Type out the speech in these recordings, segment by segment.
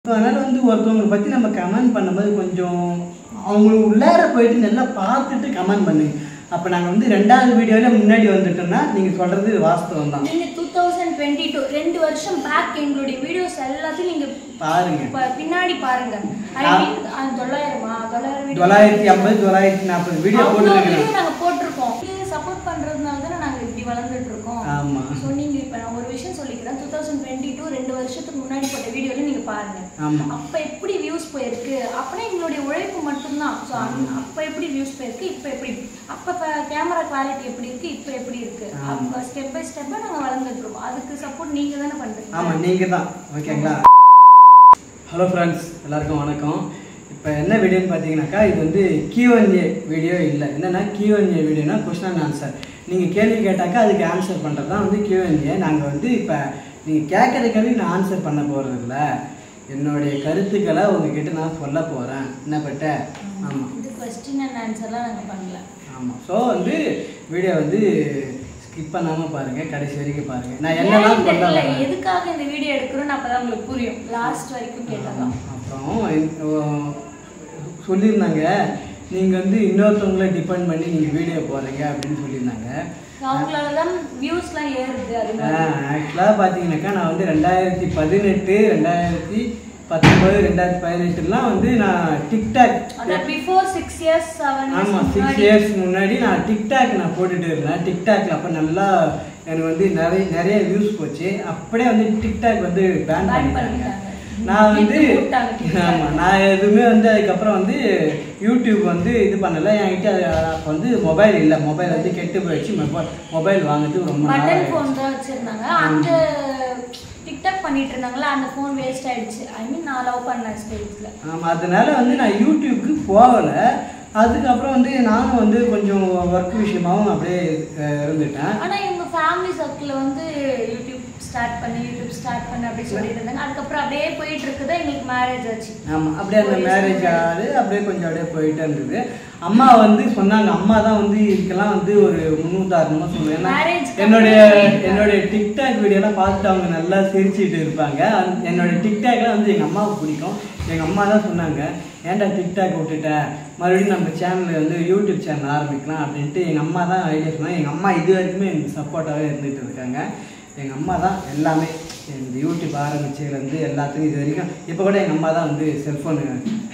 So அதனால் வந்து ஒருத்தவங்களை பற்றி நம்ம கமெண்ட் பண்ணும்போது கொஞ்சம் அவங்க உள்ளார போயிட்டு நல்லா பார்த்துட்டு கமெண்ட் பண்ணுங்க அப்போ நாங்கள் வந்து ரெண்டாவது வீடியோவில் முன்னாடி வந்துட்டோம்னா நீங்கள் சொல்கிறது வாஸ்தவம் தான் நீங்க டூ தௌசண்ட் டுவெண்ட்டி டூ ரெண்டு வருஷம் பேக் எங்களுடைய வீடியோஸ் எல்லாத்தையும் நீங்க பாருங்க ப- பின்னாடி பாருங்க ஐ ஆ. மீன் தொள்ளாயிரமா தொள்ளாயிரம் video. தொள்ளாயிரத்தி ஐம்பது தொள்ளாயிரத்தி நாற்பது வீடியோ அவ்வளோ போட்டுருக்கிறேன் video நாங்க போட்டிருக்கோம் சப்போர்ட் பண்றதுனால தானே நாங்க இப்படி வளர்ந்துட்டு இருக்கோம் ஆமா. ஸோ நீங்க இப்ப நான் ஒரு விஷயம் சொல்லிக்கிறேன் டூ தௌசண்ட் டுவெண்ட்டி டூ ரெண்டு வருஷத்துக்கு முன்னாடி போட்ட வீடியோல நீங்க பாருங்க ஆமாம் அப்ப எப்படி வியூஸ் போயிருக்கு அப்படின்னா எங்களுடைய உழைப்பு மட்டும்தான் ஸோ அப்ப எப்படி வியூஸ் போயிருக்கு இப்ப எப்படி அப்ப கேமரா குவாலிட்டி எப்படி இருக்கு இப்ப எப்படி இருக்கு அப்ப ஸ்டெப் பை ஸ்டெப்பா நாங்க வளர்ந்துட்டு இருக்கோம் அதுக்கு சப்போர்ட் நீங்க தானே பண்றீங்க ஆமாம் நீங்கள் தான் ஓகேங்களா ஹலோ ஃப்ரெண்ட்ஸ் எல்லாருக்கும் வணக்கம் இப்போ என்ன வீடியோன்னு பார்த்தீங்கன்னாக்கா இது வந்து கியூஎன்ஏ வீடியோ இல்லை என்னென்னா கியூஎன்ஏ வீடியோனா கொஸ்டின் அண்ட் ஆன்சர் நீங்கள் கேள்வி கேட்டாக்கா அதுக்கு ஆன்சர் பண்ணுறது தான் வந்து கியூஎன்ஏ நாங்கள் வந்து இப்போ நீங்கள் கேட்குற கேள்வி நான் ஆன்சர் பண்ண போகிறது இல்லை என்னுடைய கருத்துக்களை உங்ககிட்ட நான் சொல்ல போகிறேன் என்ன பட்ட ஆமாம் இது கொஸ்டின் அண்ட் ஆன்சர்லாம் நாங்க பண்ணல ஆமாம் ஸோ வந்து வீடியோ வந்து ஸ்கிப் பண்ணாமல் பாருங்கள் கடைசி வரைக்கும் பாருங்கள் நான் என்னெல்லாம் ஏன்னு சொல்ல தெரியல வரேன் எதுக்காக இந்த வீடியோ எடுக்கிறோம்னு அப்பதான் உங்களுக்கு புரியும் லாஸ்ட் வரைக்கும் கேட்டதான் அப்புறம் இந்த- சொல்லியிருந்தாங்க நீங்கள் வந்து இன்னொருத்தவங்கள டிபெண்ட் பண்ணி நீங்கள் வீடியோ போடுறீங்க அப்படின்னு சொல்லியிருந்தாங்க அவங்களால தான் வியூஸ்லாம் ஏறுது அது மாதிரி ஆக்சுவலாக பார்த்தீங்கன்னாக்கா நான் வந்து ரெண்டாயிரத்தி பதினெட்டு ரெண்டாயிரத்தி பத்தொம்பது ரெண்டாயிரத்தி பதினெட்டுலாம் வந்து நான் டிக்டாக் அதான் பிஃபோர் சிக்ஸ் இயர்ஸ் செவன் ஆமாம் சிக்ஸ் இயர்ஸ் முன்னாடி நான் டிக்டாக் நான் போட்டுட்டு இருந்தேன் டிக்டாக்ல அப்போ நல்லா எனக்கு வந்து நிறைய நிறைய வியூஸ் போச்சு அப்படியே வந்து டிக்டாக் வந்து பேன் Ban பண்ணிட்டாங்க பண்ணிட்டாங்க. நான் வந்து விட்டு போட்டாங்க TikTok. ஆமாம் நான் எதுவுமே வந்து அதுக்கப்புறம் வந்து யூடியூப் வந்து இது பண்ணலை என்கிட்ட அப்போ வந்து மொபைல் இல்லை மொபைல் வந்து கெட்டு போயிடுச்சு மொபைல் மொபைல் வாங்குறதுக்கு ரொம்ப நாள் பட்டன் ஆயிடுச்சு. ஃபோன் தான் வச்சிருந்தாங்க அந்த டிக்டாக் பண்ணிட்டு இருந்தாங்களா அந்த ஃபோன் வேஸ்ட் ஆயிடுச்சு ஐ மீன் நான் லவ் பண்ண ஸ்டேஜ்ல ஆமாம் அதனால வந்து நான் யூடியூப்க்கு போகலை அதுக்கப்புறம் வந்து நானும் வந்து கொஞ்சம் ஒர்க் விஷயமாவும் அப்படியே அஹ், இருந்துட்டேன் ஆனா எங்க ஃபேமிலி சர்க்கிள்ல வந்து யூடியூப் ஸ்டார்ட் பண்ணி யூடியூப் ஸ்டார்ட் பண்ணி அப்படி சொல்லிட்டு இருந்தாங்க அதுக்கப்புறம் அப்படியே போயிட்டு இருக்குது எங்களுக்கு மேரேஜ் ஆச்சு ஆமாம் அப்படியே அந்த மேரேஜ் ஆகுது அப்படியே கொஞ்சம் அப்படியே போயிட்டே இருந்தது அம்மா வந்து சொன்னாங்க அம்மா தான் வந்து இதுக்கெல்லாம் வந்து ஒரு முன்னுதாரணமாக சொல்லுவேன் ஏன்னா Marriage க்கு என்னுடைய அப்புறம் என்னுடைய டிக்டாக் வீடியோலாம் பார்த்துட்டு அவங்க நல்லா சிரிச்சிட்டு இருப்பாங்க அந்த- என்னுடைய டிக்டாக்லாம் வந்து எங்கள் அம்மாவுக்கு பிடிக்கும் எங்கள் அம்மா தான் சொன்னாங்க ஏன்டா டிக்டாக் விட்டுட்ட மறுபடியும் நம்ம சேனல் வந்து யூடியூப் சேனல் ஆரம்பிக்கலாம் அப்படின்ட்டு எங்கள் அம்மா தான் ஐடியா சொன்னாங்க எங்கள் அம்மா இது வரைக்குமே எனக்கு சப்போர்ட்டாகவே இருந்துகிட்டு இருக்காங்க எங்கள் அம்மா தான் எல்லாமே இந்த யூடியூப் ஆரம்பிச்சதுலேருந்து எல்லாத்துக்கும் இது வரைக்கும் இப்போ கூட எங்கள் அம்மா தான் வந்து செல்ஃபோனு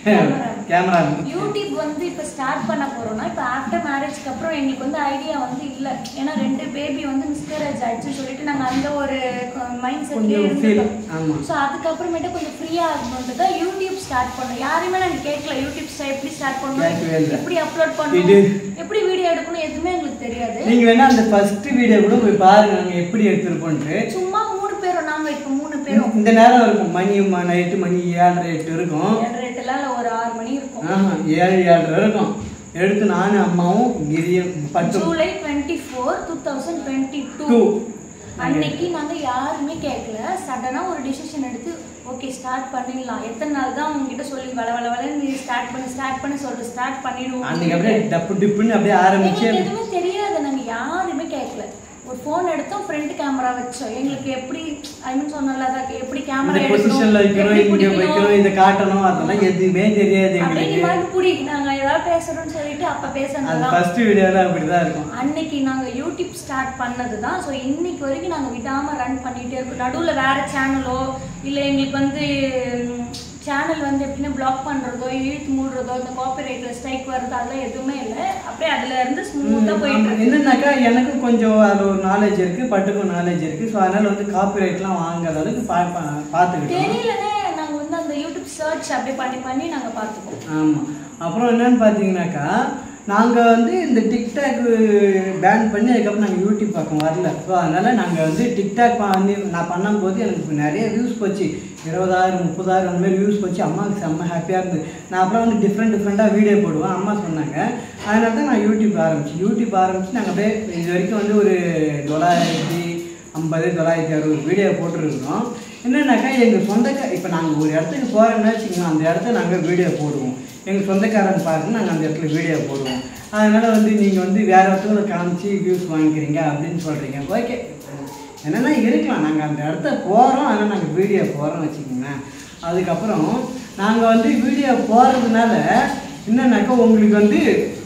கேமரா யூடியூப் வந்து இப்ப ஸ்டார்ட் பண்ண போறோம்னா இப்ப ஆஃப்டர் மேரேஜ்க்கு அப்புறம் எங்களுக்கு வந்து ஐடியா வந்து இல்ல ஏன்னா ரெண்டு பேபி வந்து மிஸ்கரேஜ் ஆயிடுச்சுன்னு சொல்லிட்டு நாங்க அந்த ஒரு மைண்ட் செட்லயே கொஞ்சம் ஃபீல் இருந்தோம் ஆமாம் ஸோ அதுக்கப்புறமேட்டு கொஞ்சம் ஃப்ரீயா ஆகணுன்ட்டு தான் யூடியூப் ஸ்டார்ட் பண்ணோம் யாரையுமே நாங்க கேட்கல யூடியூப் ஸ்டா- எப்படி ஸ்டார்ட் கேட்கவே பண்ணணும் இல்ல. எப்படி அப்லோட் இது- பண்ணணும் எப்படி வீடியோ எடுக்கணும் எதுவுமே எங்களுக்கு தெரியாது நீங்கள் வேணா அந்த ஃபர்ஸ்ட் வீடியோ கூட போய் பாருங்க நாங்கள் எப்படி எடுத்திருப்போன்ட்டு சும்மா மூணு பேரும் நாங்க இப்போ மூணு பேரும் இந்த நேரம் இருக்கும் மணி நைட்டு மணி ஏழரை எட்டு இருக்கும் ஏழரை எட்டுலாம் இல்ல ஒரு ஆறு மணி இருக்கும் ஆஹா, ஏழு ஏழரை இருக்கும் எடுத்து நானும் அம்மாவும் கிரியும் பட்டு July twenty four two thousand twenty Two. Two அன்னைக்கு நாங்க யாருமே கேட்கல சடனா ஒரு டிசிஷன் எடுத்து ஓகே ஸ்டார்ட் பண்ணிடலாம் எத்தனை நாள் தான் உங்ககிட்ட சொல்லி வள வள வளன்னு நீ ஸ்டார்ட் பண்ணி ஸ்டார்ட் பண்ணி சொல்லிட்டு ஸ்டார்ட் பண்ணிடுவோம் அன்னைக்கு அப்படியே டப்பு டிப்புன்னு அப்படியே ஆரம்பிச்சு எங்களுக்கு எதுவுமே தெரியாது நாங்க யாருமே கேட்கல ஒரு ஃபோன் எடுத்தோம் ஃப்ரண்ட் கேமரா வச்சோம் எங்களுக்கு எப்படி ஐ மீன் சொன்னல அதான் எப்படி இந்த கேமரா பொசிஷன்ல வைக்கணும் இங்க வைக்கணும் இதை காட்டணும் அதெல்லாம் எதுவுமே தெரியாது அப்படியே நீ எங்களுக்கு பாட்டு புடி நாங்க ஏதாவது பேசுறோம்னு சொல்லிட்டு அப்ப அது பேசுனதுதான் ஃபர்ஸ்ட் வீடியோல அப்படிதான் இருக்கும் அன்னைக்கு நாங்க யூடியூப் ஸ்டார்ட் பண்ணது தான் ஸோ இன்னைக்கு வரைக்கும் நாங்க விடாம ரன் பண்ணிட்டே இருக்கோம் நடுவுல வேற சேனலோ இல்ல எங்களுக்கு வந்து சேனல் வந்து எப்படின்னா பிளாக் பண்றதோ இழுத்து மூடுறதோ இந்த காப்பிரைட்ல ஸ்ட்ரைக் வருது அதெல்லாம் எதுவுமே இல்லை அப்படியே அதுல இருந்து ஸ்மூத்தா போயிட்டு ஆமா. இருக்கு என்னன்னாக்கா எனக்கும் கொஞ்சம் அது ஒரு நாலேஜ் இருக்கு பட்டுக்கும் நாலேஜ் இருக்கு ஸோ அதனால வந்து காப்பிரைட்லாம் வாங்குற அளவுக்கு பா பா- பார்த்துக்கிட்டோம் தெரியலனே நாங்க வந்து அந்த யூடியூப் சர்ச் அப்படி பண்ணி பண்ணி நாங்க பார்த்துப்போம் ஆமாம் அப்புறம் என்னன்னு பார்த்தீங்கன்னாக்கா நாங்கள் வந்து இந்த டிக்டாக் பேன் பண்ணி அதுக்கப்புறம் நாங்கள் யூடியூப் பக்கம் வரல ஸோ அதனால் நாங்கள் வந்து டிக்டாக் பண்ணி நான் பண்ணும்போது எனக்கு இப்ப நிறைய வியூஸ் போச்சு இருபதாயிரம் முப்பதாயிரம் அந்த மாதிரி வியூஸ் போச்சு அம்மாவுக்கு செம்ம ஹாப்பியாக இருந்தது நான் அப்புறம் வந்து டிஃப்ரெண்ட் டிஃப்ரெண்ட்டாக வீடியோ போடுவேன் அம்மா சொன்னாங்க அதனால தான் நான் யூடியூப் ஆரம்பிச்சு யூடியூப் ஆரம்பிச்சு நாங்கள் அப்படியே இது வரைக்கும் வந்து ஒரு தொள்ளாயிரத்தி ஐம்பது தொள்ளாயிரத்தி அறுபது வீடியோ போட்டுருக்கோம் என்னன்னாக்கா எங்கள் சொந்தக்கார இப்போ நாங்கள் ஒரு இடத்துக்கு போகிறோம்னா வச்சுக்கோங்க அந்த இடத்த நாங்கள் வீடியோ போடுவோம் எங்கள் சொந்தக்காரன் பாருங்க நாங்கள் அந்த இடத்துல வீடியோ போடுவோம் அதனால் வந்து நீங்கள் வந்து வேறு இடத்துல காமிச்சு வியூஸ் வாங்கிக்கிறீங்க அப்படின்னு சொல்கிறீங்க ஓகே என்னென்னா இருக்கலாம் நாங்கள் அந்த இடத்த போகிறோம் ஆனால் நாங்கள் வீடியோ போகிறோம் வச்சுக்கோங்களேன் அதுக்கப்புறம் நாங்கள் வந்து வீடியோ போடுறதுனால என்னன்னாக்கா உங்களுக்கு வந்து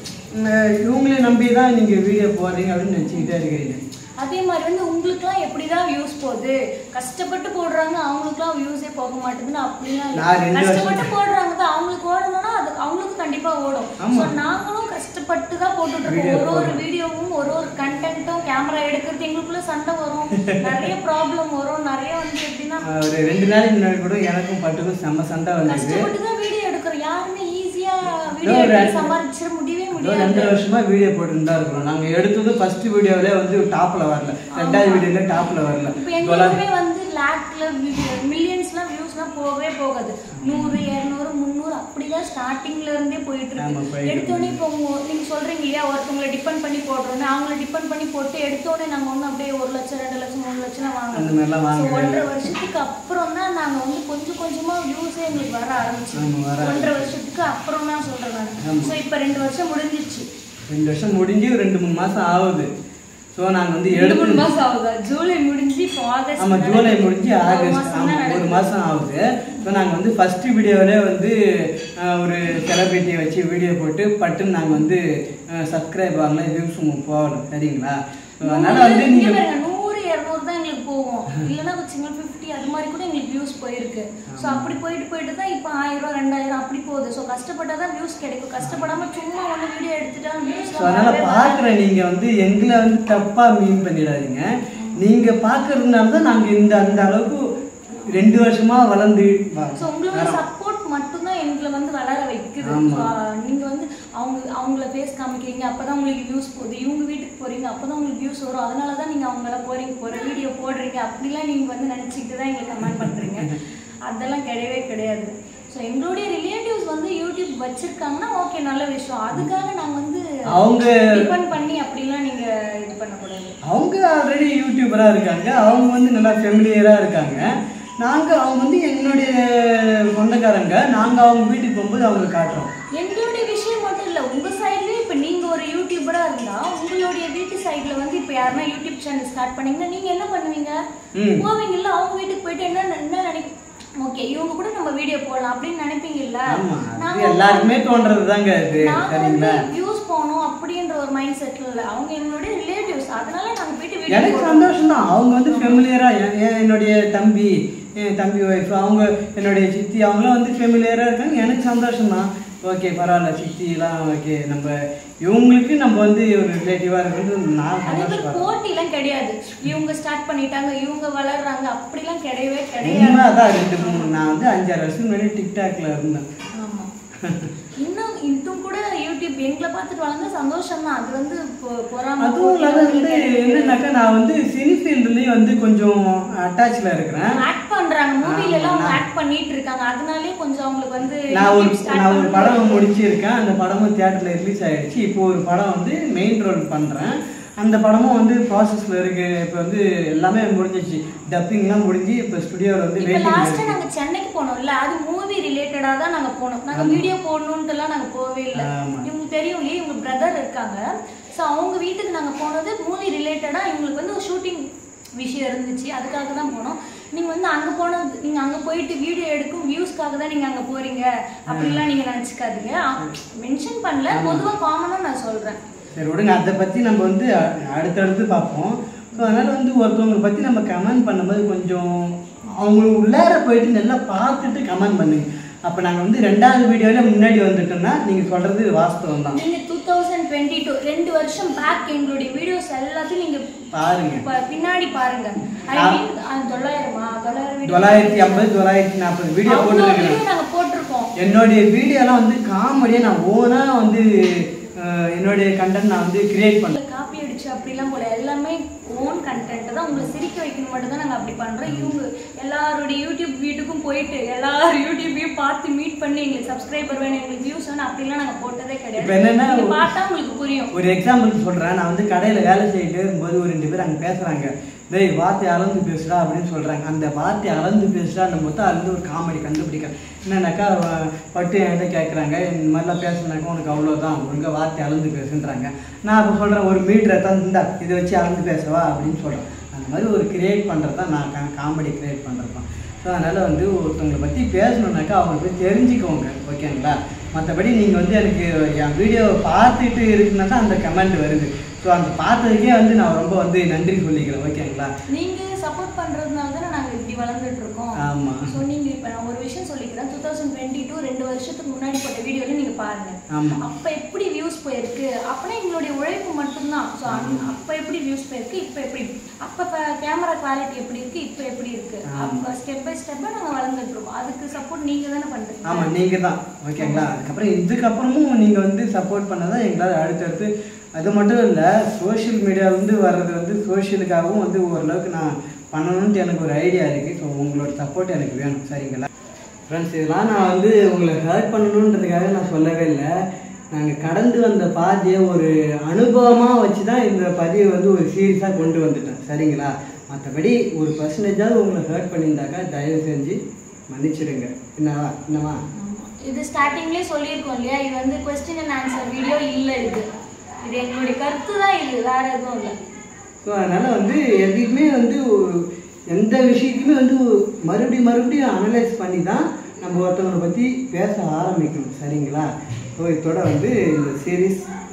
உம், இவங்களே நம்பி தான் நீங்கள் வீடியோ போடுறீங்க அப்படின்னு நினச்சிக்கிட்டே இருக்கிறீங்க அதே மாதிரி வந்து உங்களுக்குலாம் எப்படிதான் வியூஸ் போகுது கஷ்டப்பட்டு போடுறாங்க அவங்களுக்குலாம் வியூஸே போக மாட்டேங்குதுன்னு அப்படிலாம் இல்லை. நான் ரெண்டு வருஷம் கஷ்டப்பட்டு போடுறாங்க தான் அவங்களுக்கு ஓடணும்னா அது அவங்களுக்கு கண்டிப்பா ஓடும் ஆமா. ஸோ நாங்களும் கஷ்டப்பட்டு தான் போட்டுட்டு இருக்கோம் Video ஒரு ஒரு வீடியோவும் ஒரு ஒரு கண்டென்ட்டும் கேமரா எடுக்கிறது எங்களுக்குள்ள சண்டை வரும் நிறைய ப்ராப்ளம் வரும் நிறைய வந்து எப்படின்னா ஆஹ் ஒரு ரெண்டு நாளைக்கு முன்னாடி கூட எனக்கும் பட்டுக்கும் செம்ம சண்டை வந்தது கஷ்டப்பட்டு தான் வீடியோ எடுக்கிறோம் யாருமே ஈஸியா வீடியோ ஒரு எடுத்து ரெண்டு- சம்பாதிச்சிட முடியவே ஏதோ முடியாது ரெண்டு வருஷமா வீடியோ போட்டுட்டு தான் இருக்கிறோம் நாங்கள் எடுத்தது ஃபர்ஸ்ட் வீடியோவிலே வந்து டாப்பில் வரல ரெண்டாவது வீடியோவில் டாப்பில் வரல இப்போ எங்களுக்குமே வந்து லேக்ல மில்லியன்ஸ்லாம் வியூஸ்லாம் போகவே போகாது நூறு இரநூறு முந்நூறு அப்படிதான் ஸ்டார்டிங்ல இருந்தே போயிட்டு ஆமா, இருக்கு போயிட்டு எடுத்தோடனே இப்போ உங்க- நீங்க சொல்றீங்க இல்லையா ஒருத்தவங்களை டிபெண்ட் பண்ணி போடுறோம்னு அவங்கள டிபெண்ட் பண்ணி போட்டு எடுத்தோடனே நாங்க வந்து அப்படியே ஒரு லட்சம் ரெண்டு லட்சம் மூணு லட்சம் வாங்குறோம் அந்த மாதிரிலாம் So, வாங்க ஒன்றரை வருஷத்துக்கு அப்புறம் தான் நாங்க வந்து கொஞ்சம் கொஞ்சமா வியூஸே எங்களுக்கு வர ஆரம்பிச்சு ஆமா, வர ஒன்றரை வருஷத்துக்கு அப்புறம் தான் சொல்றேன் நான் ஆமா. ஸோ இப்போ ரெண்டு வருஷம் முடிஞ்சிருச்சு ரெண்டு வருஷம் முடிஞ்சு ரெண்டு மூணு மாதம் ஆகுது ஸோ நாங்கள் வந்து ரெண்டு மூணு எடுத்து மாசம் ஆகுதா ஜூலை முடிஞ்சு இப்போ ஆகஸ்ட் ஆமாம் ஜூலை முடிஞ்சு ஒரு ஆகஸ்ட் மாசம் தான் ஆமாம் ஒரு நடக்குது. மாதம் ஆகுது ஸோ நாங்கள் வந்து ஃபஸ்ட்டு வீடியோவிலே வந்து ஆஹ், ஒரு செலிபிரிட்டியை வச்சு வீடியோ போட்டு பட்டுன்னு நாங்கள் வந்து சப்ஸ்கிரைப் ஆகலாம் வியூஸ் போகலாம் சரிங்களா ஸோ அதனால் வந்து இங்க நீங்கள் பாருங்க, நூறு இருநூறு தான் எங்களுக்கு போகும் இல்லைன்னா வச்சுங்களா ஃபிஃப்டி அது மாதிரி கூட எங்களுக்கு வியூஸ் போயிருக்கு ஸோ அப்படி போயிட்டு போயிட்டு தான் இப்போ ஆயிரம் ரெண்டாயிரம் அப்படி போகுது ஸோ கஷ்டப்பட்டா தான் வியூஸ் கிடைக்கும் கஷ்டப்படாம சும்மா ஒன்று வீடியோ எடுத்துட்டா வியூஸ் ஸோ அதனால் பார்க்குற நீங்கள் வந்து எங்களை வந்து தப்பாக மீன் பண்ணிடாதீங்க நீங்கள் பார்க்கறதுனால தான் நாங்கள் இந்த அந்த அளவுக்கு ரெண்டு வருஷமாக வளர்ந்து வ- ஸோ உங்களோட சப்போர்ட் மட்டும்தான் எங்களை வந்து வளர வைக்குது ஆமா. So, நீங்க வந்து அவங்க அவங்கள ஃபேஸ் காமிக்கிறீங்க அப்பதான் உங்களுக்கு வியூஸ் போகுது இவங்க வீட்டுக்கு போறீங்க அப்பதான் உங்களுக்கு வியூஸ் வரும் அதனால தான் நீங்க அவங்கள போறீங்க போற வீடியோ போடுறீங்க அப்படிலாம் நீங்க வந்து நினைச்சிட்டு தான் எங்களுக்கு கமெண்ட் பண்றீங்க அதெல்லாம் கிடையவே கிடையாது ஸோ எங்களுடைய ரிலேட்டிவ்ஸ் வந்து யூடியூப் வச்சிருக்காங்கன்னா ஓகே நல்ல விஷயம் அதுக்காக நாங்க வந்து அவங்க டிபெண்ட் பண்ணி அப்படிலாம் நீங்க இது பண்ணக்கூடாது அவங்க ஆல்ரெடி யூடியூபராக இருக்காங்க அவங்க வந்து நல்லா ஃபெமிலியராக இருக்காங்க நாங்கள் அவங்க வந்து எங்களுடைய சொந்தக்காரங்க நாங்கள் அவங்க வீட்டுக்கு போகும்போது அவங்களுக்கு காட்டுறோம் எங்களுடைய விஷயம் மட்டும் இல்ல உங்க சைட்லயே இப்ப நீங்க ஒரு யூடியூபரா இருந்தா உங்களுடைய வீட்டு சைடுல வந்து இப்ப யாருன்னா யூடியூப் சேனல் ஸ்டார்ட் பண்ணீங்கன்னா நீங்க என்ன பண்ணுவீங்க ம். போவீங்கல்ல அவங்க வீட்டுக்கு போயிட்டு என்ன என்ன நினை ஓகே இவங்க கூட நம்ம வீடியோ போடலாம் அப்படின்னு நினைப்பீங்கல்ல ஆமா அது நாங்க எல்லாருக்குமே தோன்றது தாங்க இது நாங்க வந்து சரிங்களா வியூஸ் போகணும் அப்படின்ற ஒரு மைண்ட் செட்ல இல்ல அவங்க எங்களுடைய ரிலேட்டிவ்ஸ் அதனால நாங்க போயிட்டு வீடியோ எனக்கு சந்தோஷம் தான் அவங்க வந்து ஃபெமிலியராக என்னுடைய தம்பி என் தம்பி ஒய்ஃப் அவங்க என்னுடைய சித்தி அவங்களாம் வந்து ஃபெமிலியராக இருக்காங்க எனக்கு சந்தோஷம் தான் ஓகே பரவாயில்ல சித்திலாம் ஓகே நம்ம இவங்களுக்கு நம்ம வந்து ஒரு ரிலேட்டிவாக இருக்கிறது நான் அதே மாதிரி சந்தோஷப்படுறேன் போட்டிலாம் கிடையாது இவங்க ஸ்டார்ட் பண்ணிட்டாங்க இவங்க வளர்றாங்க அப்படிலாம் கிடையவே கிடையாது உண்மை அதான் ரெண்டு மூணு நான் வந்து அஞ்சாறு வருஷம் முன்னாடி டிக்டாக்ல இருந்தேன் ஆமா. இன்னும் இதுவும் கூட யூடியூப் எங்களை பார்த்துட்டு வளர்ந்தா சந்தோஷம் தான் அது வந்து பொ- பொறாமை அதுவும் இல்லாத வந்து என்னன்னாக்கா நான் வந்து சினி ஃபீல்டுலேயும் வந்து கொஞ்சம் அட்டாச்சில் இருக்கிறேன் ஆக்ட் பண்றாங்க மூவில எல்லாம் அவங்க ஆக்ட் பண்ணிட்டு இருக்காங்க அதனாலே கொஞ்சம் அவங்களுக்கு வந்து நான் ஒரு YouTube start நான் ஒரு பண்ண- படம் முடிச்சிருக்கேன் அந்த படமும் தியேட்டரில் ரிலீஸ் ஆயிடுச்சு இப்போ ஒரு படம் வந்து மெயின் ரோல் பண்ணுறேன் அந்த படமும் வந்து ப்ராசஸில் இருக்கு இப்போ வந்து எல்லாமே முடிஞ்சிச்சு டப்பிங்லாம் முடிஞ்சு இப்போ ஸ்டுடியோவில் வந்து இப்ப வெயிட்டிங் லாஸ்டா இருக்கு நாங்க சென்னைக்கு போனோம்ல அது மூவி ரிலேட்டடா தான் நாங்க போனோம் நாங்க வீடியோ போடணும்ட்டு எல்லாம் நாங்க போகவே இல்லை ஆமா. இவங்களுக்கு தெரியும் இல்லையா இவங்க பிரதர் இருக்காங்க ஸோ அவங்க வீட்டுக்கு நாங்க போனது மூவி ரிலேட்டடா இவங்களுக்கு வந்து ஒரு ஷூட்டிங் விஷயம் இருந்துச்சு அதுக்காக தான் போனோம் நீங்க வந்து அங்க போனது நீங்க அங்க போயிட்டு வீடியோ எடுக்கும் வியூஸ்க்காக தான் நீங்க அங்க போறீங்க அப்படிலாம் நீங்க நினைச்சுக்காதீங்க மென்ஷன் பண்ணல பொதுவா காமனா நான் சொல்றேன் சரி விடுங்க அதை பற்றி நம்ம வந்து அ- அடுத்தடுத்து பார்ப்போம் ஸோ அதனால் வந்து ஒருத்தவங்களை பற்றி நம்ம கமெண்ட் பண்ணும்போது கொஞ்சம் அவங்க உள்ளார போயிட்டு நல்லா பார்த்துட்டு கமெண்ட் பண்ணுங்க அப்போ நாங்கள் வந்து ரெண்டாவது வீடியோவில் முன்னாடி வந்துட்டோம்னா நீங்கள் சொல்கிறது வாஸ்தவம் தான் நீங்க டூ தௌசண்ட் டுவெண்ட்டி டூ ரெண்டு வருஷம் பேக் எங்களுடைய வீடியோஸ் எல்லாத்தையும் நீங்க பாருங்க ப- பின்னாடி பாருங்க ஐ ஆ. மீன் தொள்ளாயிரமா தொள்ளாயிரம் video. தொள்ளாயிரத்தி ஐம்பது தொள்ளாயிரத்தி நாற்பது வீடியோ அவ்வளோ போட்டுருக்கேன் video நாங்க போட்டிருக்கோம் என்னுடைய வீடியோலாம் வந்து காமெடியாக நான் ஓனாக வந்து அஹ், என்னுடைய கண்டென்ட் நான் வந்து கிரியேட் பண்ணேன் உங்களை காப்பி அடிச்சு அப்படிலாம் போல எல்லாமே ஓன் கண்டென்ட் தான் உங்களை சிரிக்க வைக்கணும் மட்டும் தான் நாங்க அப்படி பண்றோம் இவங்க எல்லாருடைய யூடியூப் வீட்டுக்கும் போயிட்டு எல்லாரும் யூடியூபையும் பார்த்து மீட் பண்ணி எங்களுக்கு சப்ஸ்கிரைபர் வேணும் எங்களுக்கு வியூஸ் வேணும் அப்படிலாம் நாங்க போட்டதே இப்ப கிடையாது என்னன்னா நீங்க பார்த்தா உங்களுக்கு புரியும் ஒரு எக்ஸாம்பிள் சொல்கிறேன் நான் வந்து கடையில் வேலை செய்யிட்டு இருக்கும்போது ஒரு ரெண்டு பேர் அங்கே பேசுகிறாங்க டேய் வார்த்தை அளந்து பேசுடா அப்படின்னு சொல்கிறாங்க அந்த வார்த்தை அளந்து பேசுடான்னு மொத்தம் அதுலேருந்து ஒரு காமெடி கண்டுபிடிக்கிறேன் என்னன்னாக்கா அவ- பட்டு என்கிட்ட கேட்குறாங்க இந்த மாதிரிலாம் பேசுனாக்கா உனக்கு அவ்வளோதான் ஒழுங்காக வார்த்தை அளந்து பேசுன்றாங்க நான் அப்போ சொல்கிறேன் ஒரு மீட்டரை தான் இந்தா இதை வச்சு அளந்து பேசவா அப்படின்னு சொல்கிறேன் அந்த மாதிரி ஒரு கிரியேட் பண்ணுறது தான் நான் காமெடி கிரியேட் பண்ணுறது தான் ஸோ அதனால் வந்து ஒருத்தவங்களை பற்றி பேசணுன்னாக்கா அவங்க போய் தெரிஞ்சுக்கோங்க ஓகேங்களா மற்றபடி நீங்கள் வந்து எனக்கு என் வீடியோவை பார்த்துட்டு இருக்குன்னா தான் அந்த கமெண்ட் வருது ஸோ அந்த பார்த்ததுக்கே வந்து நான் ரொம்ப வந்து நன்றி சொல்லிக்கிறேன் ஓகேங்களா நீங்க சப்போர்ட் பண்றதுனால தானே நாங்க இப்படி வளர்ந்துட்டு இருக்கோம் ஆமா. ஸோ நீங்க இப்ப நான் ஒரு விஷயம் சொல்லிக்கிறேன் டூ தௌசண்ட் டுவெண்ட்டி டூ ரெண்டு வருஷத்துக்கு முன்னாடி போட்ட வீடியோல நீங்க பாருங்க ஆமாம் அப்ப எப்படி வியூஸ் போயிருக்கு அப்பனா எங்களுடைய உழைப்பு மட்டும்தான் ஸோ அப்ப எப்படி வியூஸ் போயிருக்கு இப்ப எப்படி அப்ப கேமரா குவாலிட்டி எப்படி இருக்கு இப்ப எப்படி இருக்கு அப்ப ஸ்டெப் பை ஸ்டெப்பா நாங்க வளர்ந்துட்டு இருக்கோம் அதுக்கு சப்போர்ட் நீங்க தானே பண்றீங்க ஆமாம் நீங்கள் தான் ஓகேங்களா அதுக்கப்புறம் இதுக்கப்புறமும் நீங்கள் வந்து சப்போர்ட் பண்ணால் எங்களால் அடுத்தடுத்து அது மட்டும் இல்லை சோஷியல் மீடியாவிலேருந்து வர்றது வந்து சோஷியலுக்காகவும் வந்து ஓரளவுக்கு நான் பண்ணணும்னு எனக்கு ஒரு ஐடியா இருக்குது ஸோ உங்களோட சப்போர்ட் எனக்கு வேணும் சரிங்களா ஃப்ரெண்ட்ஸ் இதெல்லாம் நான் வந்து உங்களை ஹர்ட் பண்ணணுன்றதுக்காக நான் சொல்லவே இல்லை நாங்கள் கடந்து வந்த பாதையை ஒரு அனுபவமாக வச்சு தான் இந்த பதிவை வந்து ஒரு சீரியஸாக கொண்டு வந்துட்டேன் சரிங்களா மற்றபடி ஒரு பர்சன்டேஜாவது உங்களை ஹர்ட் பண்ணியிருந்தாக்கா தயவு செஞ்சு மன்னிச்சிடுங்க என்னவா என்னவா ஆமா. இது ஸ்டார்டிங்லேயே சொல்லியிருக்கோம் இல்லையா இது வந்து கொஸ்டின் அண்ட் ஆன்சர் வீடியோ இல்லை இது இது எங்களுடைய கருத்து தான் இது வேற எதுவும் இல்லை ஸோ அதனால் வந்து எதுக்குமே வந்து ஒரு- எந்த விஷயத்தையுமே வந்து மறுபடியும் மறுபடியும் அனலைஸ் பண்ணி தான் நம்ம ஒருத்தவங்களை பற்றி பேச ஆரம்பிக்கணும் சரிங்களா ஸோ இதோட வந்து இந்த சீரீஸ்